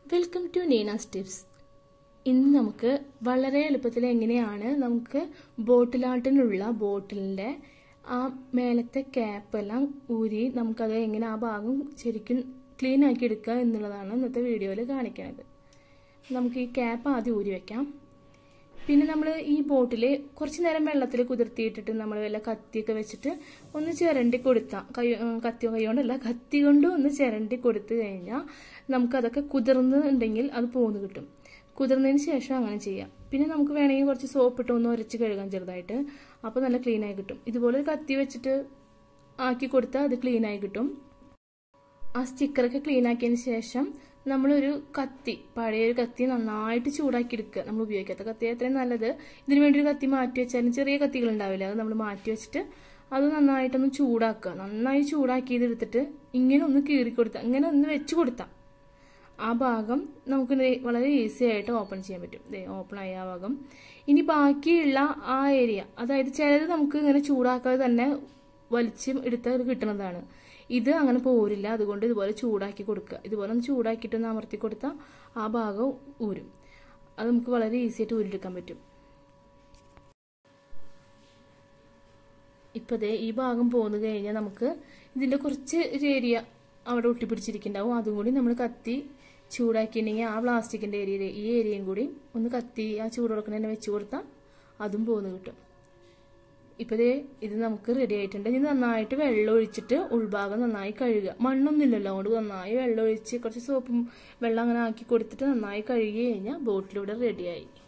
welcome to നീനാസ് tips ഇന്ന് നമുക്ക് വളരെ എളുപ്പത്തിൽ എങ്ങനെയാണ് നമുക്ക് ബോട്ടിലാട്ടിനുള്ള ബോട്ടിലിൻ്റെ ആ മേലത്തെ ക്യാപ്പെല്ലാം ഊരി നമുക്കത് എങ്ങനെ ആ ഭാഗം ശരിക്കും ക്ലീൻ ആക്കി എടുക്കുക എന്നുള്ളതാണ് ഇന്നത്തെ വീഡിയോയിൽ കാണിക്കുന്നത് നമുക്ക് ഈ ക്യാപ്പ് ആദ്യം ഊരി വെക്കാം പിന്നെ നമ്മൾ ഈ ബോട്ടിൽ കുറച്ച് നേരം വെള്ളത്തിൽ കുതിർത്തിയിട്ടിട്ട് നമ്മൾ വല്ല കത്തിയൊക്കെ വെച്ചിട്ട് ഒന്ന് ചിരണ്ടി കൊടുത്താൽ കൈ കത്തി കൈ കൊണ്ടല്ല കത്തി കൊണ്ട് ഒന്ന് ചിരണ്ടി കൊടുത്തു കഴിഞ്ഞാൽ നമുക്കതൊക്കെ കുതിർന്നുണ്ടെങ്കിൽ അത് പോന്ന് കിട്ടും കുതിർന്നതിന് ശേഷം അങ്ങനെ ചെയ്യാം പിന്നെ നമുക്ക് വേണമെങ്കിൽ കുറച്ച് സോപ്പ് ഇട്ട് ഒന്ന് ഉരച്ച് കഴുകാൻ ചെറുതായിട്ട് അപ്പോൾ നല്ല ക്ലീൻ ആയി കിട്ടും ഇതുപോലെ കത്തി വെച്ചിട്ട് ആക്കി കൊടുത്താൽ അത് ക്ലീൻ ആയി കിട്ടും ആ സ്റ്റിക്കറൊക്കെ ക്ലീൻ ആക്കിയതിന് ശേഷം നമ്മളൊരു കത്തി പഴയ ഒരു കത്തി നന്നായിട്ട് ചൂടാക്കി എടുക്കുക നമ്മൾ ഉപയോഗിക്കാത്ത കത്തി അത്രയും നല്ലത് ഇതിനു വേണ്ടി ഒരു കത്തി മാറ്റി വെച്ചാലും ചെറിയ കത്തികൾ ഉണ്ടാവില്ല അത് നമ്മൾ മാറ്റി വെച്ചിട്ട് അത് നന്നായിട്ടൊന്ന് ചൂടാക്കുക നന്നായി ചൂടാക്കി എടുത്തിട്ട് ഇങ്ങനെ ഒന്ന് കീറി കൊടുത്താൽ ഇങ്ങനെ ഒന്ന് വെച്ച് കൊടുത്താൽ ആ ഭാഗം നമുക്ക് വളരെ ഈസി ആയിട്ട് ഓപ്പൺ ചെയ്യാൻ പറ്റും ദേ ഓപ്പൺ ആയ ആ ഭാഗം ഇനി ബാക്കിയുള്ള ആ ഏരിയ അതായത് ചിലത് നമുക്ക് ഇങ്ങനെ ചൂടാക്കാതെ തന്നെ വലിച്ച് എടുത്ത് കിട്ടുന്നതാണ് ഇത് അങ്ങനെ പോരില്ല അതുകൊണ്ട് ഇതുപോലെ ചൂടാക്കി കൊടുക്കുക ഇതുപോലെ ഒന്ന് ചൂടാക്കിയിട്ട് ഒന്ന് അമർത്തി കൊടുത്താൽ ആ ഭാഗം ഊരും അത് നമുക്ക് വളരെ ഈസി ആയിട്ട് ഊരിയെടുക്കാൻ പറ്റും ഇപ്പോൾ ദേ ഈ ഭാഗം പോന്നു കഴിഞ്ഞാൽ നമുക്ക് ഇതിൻ്റെ കുറച്ച് ഒരു ഏരിയ അവിടെ ഒട്ടിപ്പിടിച്ചിരിക്കുന്നുണ്ടാവും അതും കൂടി നമ്മൾ കത്തി ചൂടാക്കിയിട്ടുണ്ടെങ്കിൽ ആ പ്ലാസ്റ്റിക്കിൻ്റെ ഏരിയയിൽ ഈ ഏരിയയും കൂടി ഒന്ന് കത്തി ആ ചൂട് കൊടുക്കണ വെച്ച് കൊടുത്താൽ അതും പോന്ന് കിട്ടും ഇപ്പോൾ ദേ ഇത് നമുക്ക് റെഡി ആയിട്ടുണ്ട് ഇനി നന്നായിട്ട് വെള്ളം ഒഴിച്ചിട്ട് ഉൾഭാഗം നന്നായി കഴുകുക മണ്ണൊന്നുമില്ലല്ലോ അതുകൊണ്ട് നന്നായി വെള്ളം ഒഴിച്ച് കുറച്ച് സോപ്പും വെള്ളം അങ്ങനെ ആക്കി കൊടുത്തിട്ട് നന്നായി കഴുകി കഴിഞ്ഞാൽ ബോട്ടിലൂടെ റെഡിയായി